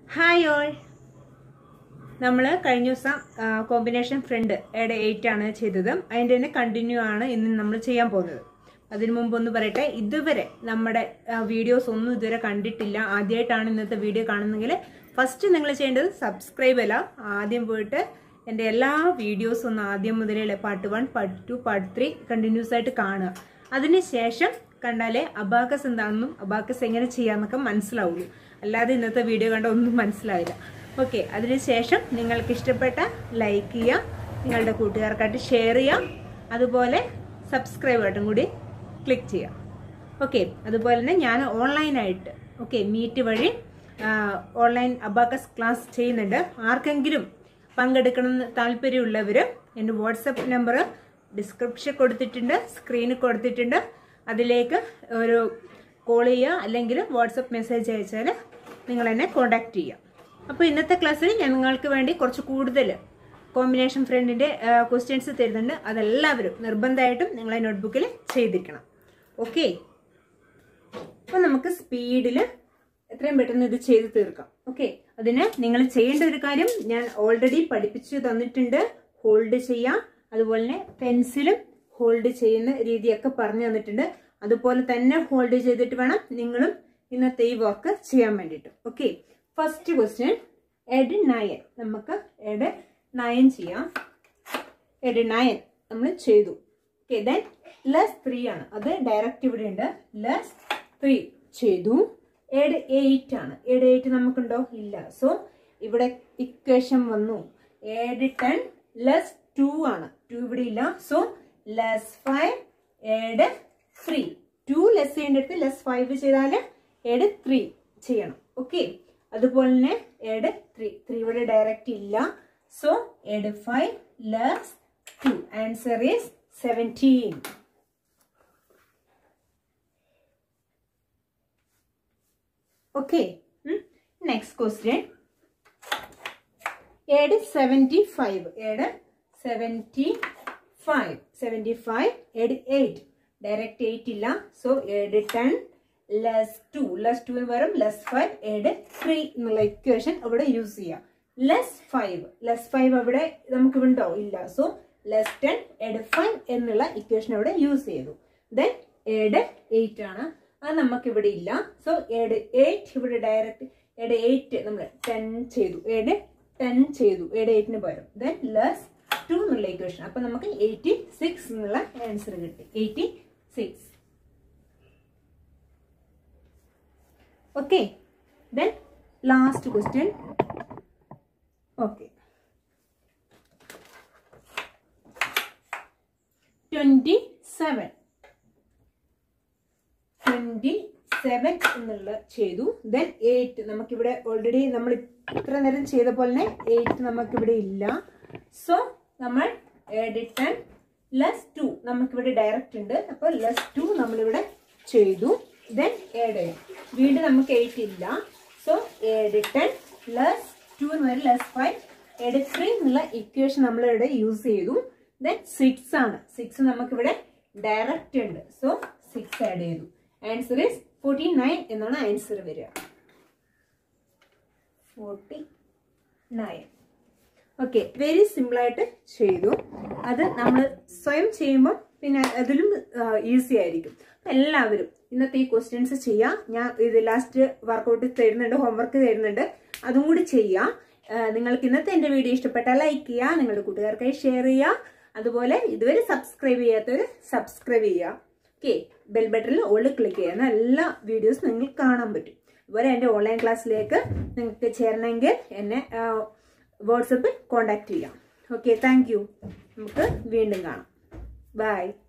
hi all നമ്മൾ കഴിഞ്ഞ ദിവസം കോമ്പിനേഷൻ ഫ്രണ്ട് ഏടെ എയ്റ്റ് ആണ് ചെയ്തത് അതിൻ്റെ തന്നെ കണ്ടിന്യൂ ആണ് ഇന്ന് നമ്മൾ ചെയ്യാൻ പോകുന്നത് അതിനു മുമ്പ് ഒന്ന് പറയട്ടെ ഇതുവരെ നമ്മുടെ വീഡിയോസ് ഒന്നും ഇതുവരെ കണ്ടിട്ടില്ല ആദ്യമായിട്ടാണ് ഇന്നത്തെ വീഡിയോ കാണുന്നെങ്കിൽ ഫസ്റ്റ് നിങ്ങൾ ചെയ്യേണ്ടത് സബ്സ്ക്രൈബ് അല്ല ആദ്യം പോയിട്ട് എൻ്റെ എല്ലാ വീഡിയോസും ഒന്ന് ആദ്യം മുതലേ part one part two part three continuous ആയിട്ട് കാണുക അതിനുശേഷം കണ്ടാലേ അബാക്കസ് എന്താണെന്നും അബാക്കസ് എങ്ങനെ ചെയ്യാമെന്നൊക്കെ മനസ്സിലാവുള്ളൂ അല്ലാതെ ഇന്നത്തെ വീഡിയോ കണ്ട ഒന്നും മനസ്സിലാവില്ല ഓക്കെ അതിനുശേഷം നിങ്ങൾക്ക് ഇഷ്ടപ്പെട്ട ലൈക്ക് ചെയ്യുക നിങ്ങളുടെ കൂട്ടുകാർക്കായിട്ട് ഷെയർ ചെയ്യാം അതുപോലെ സബ്സ്ക്രൈബ് ബട്ടൺ കൂടി ക്ലിക്ക് ചെയ്യാം ഓക്കെ അതുപോലെ തന്നെ ഞാൻ ഓൺലൈനായിട്ട് ഓക്കെ മീറ്റ് വഴി ഓൺലൈൻ അബാക്കസ് ക്ലാസ് ചെയ്യുന്നുണ്ട് ആർക്കെങ്കിലും പങ്കെടുക്കണമെന്ന് താല്പര്യമുള്ളവർ എൻ്റെ വാട്സപ്പ് നമ്പർ ഡിസ്ക്രിപ്ഷൻ കൊടുത്തിട്ടുണ്ട് സ്ക്രീനിൽ കൊടുത്തിട്ടുണ്ട് അതിലേക്ക് ഒരു കോൾ ചെയ്യുക അല്ലെങ്കിൽ വാട്സപ്പ് മെസ്സേജ് അയച്ചാൽ നിങ്ങൾ എന്നെ കോൺടാക്റ്റ് ചെയ്യുക അപ്പോൾ ഇന്നത്തെ ക്ലാസ്സിൽ ഞാൻ നിങ്ങൾക്ക് വേണ്ടി കുറച്ച് കൂടുതൽ കോമ്പിനേഷൻ ഫ്രണ്ടിൻ്റെ ക്വസ്റ്റ്യൻസ് തരുന്നുണ്ട് അതെല്ലാവരും നിർബന്ധമായിട്ടും നിങ്ങളെ നോട്ട്ബുക്കിൽ ചെയ്തിരിക്കണം ഓക്കെ അപ്പോൾ നമുക്ക് സ്പീഡിൽ എത്രയും പെട്ടെന്ന് ഇത് ചെയ്ത് തീർക്കാം ഓക്കെ അതിന് നിങ്ങൾ ചെയ്യേണ്ട ഒരു കാര്യം ഞാൻ ഓൾറെഡി പഠിപ്പിച്ചു തന്നിട്ടുണ്ട് ഹോൾഡ് ചെയ്യാം അതുപോലെ തന്നെ പെൻസിലും ഹോൾഡ് ചെയ്യുന്ന രീതിയൊക്കെ പറഞ്ഞു തന്നിട്ടുണ്ട് അതുപോലെ തന്നെ ഹോൾഡ് ചെയ്തിട്ട് വേണം നിങ്ങളും ഇന്നത്തെ ഈ വർക്ക് ചെയ്യാൻ വേണ്ടിയിട്ട് okay first question add nine നമുക്ക് എഡ് നയൻ ചെയ്യാം എഡ് നയൻ നമ്മൾ ചെയ്തു ഓക്കെ ദെൻ ലെസ് ത്രീ ആണ് അത് ഡയറക്റ്റ് ഇവിടെ ഉണ്ട് ലെസ് ത്രീ ചെയ്തു എഡ് എയ്റ്റ് ആണ് എഡ് എയ്റ്റ് നമുക്കുണ്ടോ ഇല്ല സോ ഇവിടെ ഇക്വേഷൻ വന്നു എഡ് ടെൻ ലെസ് ടു ആണ് ടു ഇവിടെ ഇല്ല so less five add three two less ചെയ്യേണ്ടടുത്ത് ലെസ് ഫൈവ് ചെയ്താൽ എഡ് ത്രീ ചെയ്യണം ഓക്കെ അതുപോലെ തന്നെ എഡ് ത്രീ ത്രീ ഇവിടെ ഡയറക്റ്റ് ഇല്ല so add five less two answer is seventeen okay next question add seventy five add seventy five seventy five add eight direct eight ഇല്ല so add ten less two less two എന്ന് പകരം less five add three എന്നുള്ള equation അവിടെ use ചെയ്യാം less five less five അവിടെ നമുക്ക് ഉണ്ടോ ഇല്ല so less ten add five എന്നുള്ള ഇക്വേഷൻ അവിടെ യൂസ് ചെയ്തു ദെൻ ഏഡ് എയ്റ്റ് ആണ് അത് നമുക്ക് ഇവിടെ ഇല്ല സോ ഏഡ് എയ്റ്റ് ഇവിടെ ഡയറക്റ്റ് ഏഡ് എയ്റ്റ് നമ്മൾ ടെൻ ചെയ്തു ഏഡ് ടെൻ ചെയ്തു ഏഡ് എയ്റ്റിന് പകരം ദെൻ ലെസ് ടു എന്നുള്ള ഇക്വേഷൻ അപ്പൊ നമുക്ക് എയ്റ്റി സിക്സ് എന്നുള്ള ആൻസർ കിട്ടി eighty six okay then last question okay twenty seven twenty seven എന്നുള്ള ചെയ്തു ദെൻ എയ്റ്റ് നമുക്കിവിടെ ഓൾറെഡി നമ്മൾ ഇത്ര നേരം ചെയ്ത പോലെ തന്നെ എയ്റ്റ് നമുക്കിവിടെ ഇല്ല സോ നമ്മൾ ഏഡ് ടെൻ ലെസ് ടു നമുക്കിവിടെ ഡയറക്റ്റ് ഉണ്ട് അപ്പോൾ ലെസ് ടു നമ്മളിവിടെ ചെയ്തു ദെൻ ഏഡ് ചെയ്യാം വീണ്ടും നമുക്ക് എയ്റ്റ് ഇല്ല so add ten less two എന്ന് പറയും ലെസ് ഫൈവ് ഏഡ് ത്രീ എന്നുള്ള ഇക്വേഷൻ നമ്മളിവിടെ യൂസ് ചെയ്തു ദെൻ സിക്സ് ആണ് സിക്സ് നമുക്കിവിടെ ഡയറക്റ്റ് ഉണ്ട് സോ സിക്സ് ആഡ് ചെയ്തു ആൻസർ ഇസ് ഫോർട്ടി നയൻ എന്നാണ് ആൻസർ വരിക ഫോർട്ടി നയൻ ഓക്കെ വെരി സിമ്പിളായിട്ട് ചെയ്തു അത് നമ്മൾ സ്വയം ചെയ്യുമ്പോൾ പിന്നെ അതിലും ഈസി ആയിരിക്കും എല്ലാവരും ഇന്നത്തെ ഈ ക്വസ്റ്റ്യൻസ് ചെയ്യാം ഞാൻ ഇത് ലാസ്റ്റ് വർക്കൗട്ട് തരുന്നുണ്ട് ഹോംവർക്ക് തരുന്നുണ്ട് അതും കൂടി ചെയ്യാം നിങ്ങൾക്ക് ഇന്നത്തെ എൻ്റെ വീഡിയോ ഇഷ്ടപ്പെട്ടാൽ ലൈക്ക് ചെയ്യുക നിങ്ങളുടെ കൂട്ടുകാർക്കായി ഷെയർ ചെയ്യുക അതുപോലെ ഇതുവരെ സബ്സ്ക്രൈബ് ചെയ്യാത്തവർ സബ്സ്ക്രൈബ് ചെയ്യുക ഓക്കെ ബെൽ ബട്ടണിൽ ഓള് ക്ലിക്ക് ചെയ്യുന്ന എല്ലാ വീഡിയോസും നിങ്ങൾക്ക് കാണാൻ പറ്റും അതുപോലെ എൻ്റെ ഓൺലൈൻ ക്ലാസ്സിലേക്ക് നിങ്ങൾക്ക് ചേരണമെങ്കിൽ എന്നെ വാട്സപ്പിൽ കോണ്ടാക്ട് ചെയ്യാം ഓക്കെ താങ്ക് യു നമുക്ക് വീണ്ടും കാണാം ബൈ